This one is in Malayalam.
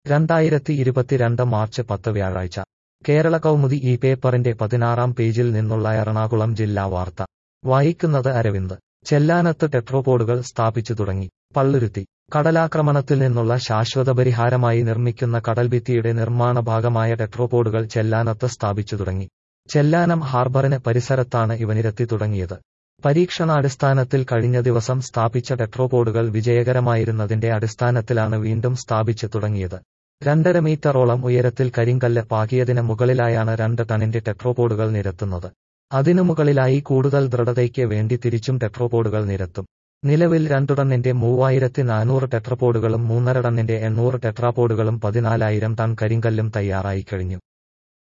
രണ്ടായിരത്തി ഇരുപത്തിരണ്ട് മാർച്ച് പത്ത് വ്യാഴാഴ്ച കേരള കൗമുദി ഈ പേപ്പറിന്റെ പതിനാറാം പേജിൽ നിന്നുള്ള എറണാകുളം ജില്ലാ വാർത്ത വായിക്കുന്നത് അരവിന്ദ് ചെല്ലാനത്ത് ടെട്രോപോഡുകൾ സ്ഥാപിച്ചു തുടങ്ങി പള്ളുരുത്തി കടലാക്രമണത്തിൽ നിന്നുള്ള ശാശ്വത പരിഹാരമായി നിർമ്മിക്കുന്ന കടൽഭിത്തിയുടെ നിർമ്മാണ ഭാഗമായ ടെട്രോപോഡുകൾ ചെല്ലാനത്ത് സ്ഥാപിച്ചു തുടങ്ങി ചെല്ലാനം ഹാർബറിന് പരിസരത്താണ് ഇവ നിരത്തി തുടങ്ങിയത് പരീക്ഷണാടിസ്ഥാനത്തിൽ കഴിഞ്ഞ ദിവസം സ്ഥാപിച്ച ടെട്രോപോഡുകൾ വിജയകരമായിരുന്നതിന്റെ അടിസ്ഥാനത്തിലാണ് വീണ്ടും സ്ഥാപിച്ചു തുടങ്ങിയത് രണ്ടര മീറ്ററോളം ഉയരത്തിൽ കരിങ്കല്ല് പാകിയതിന് മുകളിലായാണ് രണ്ട് ടണിന്റെ ടെട്രോപോഡുകൾ നിരത്തുന്നത് അതിനു മുകളിലായി കൂടുതൽ ദൃഢതയ്ക്ക് വേണ്ടി തിരിച്ചും ടെട്രോപോഡുകൾ നിരത്തും നിലവിൽ രണ്ടു ടണ്ണിന്റെ മൂവായിരത്തി നാനൂറ് ടെട്രപോഡുകളും മൂന്നര ടണ്ണിന്റെ എണ്ണൂറ് ടെട്രാപോഡുകളും പതിനാലായിരം ടൺ കരിങ്കല്ലും തയ്യാറായി കഴിഞ്ഞു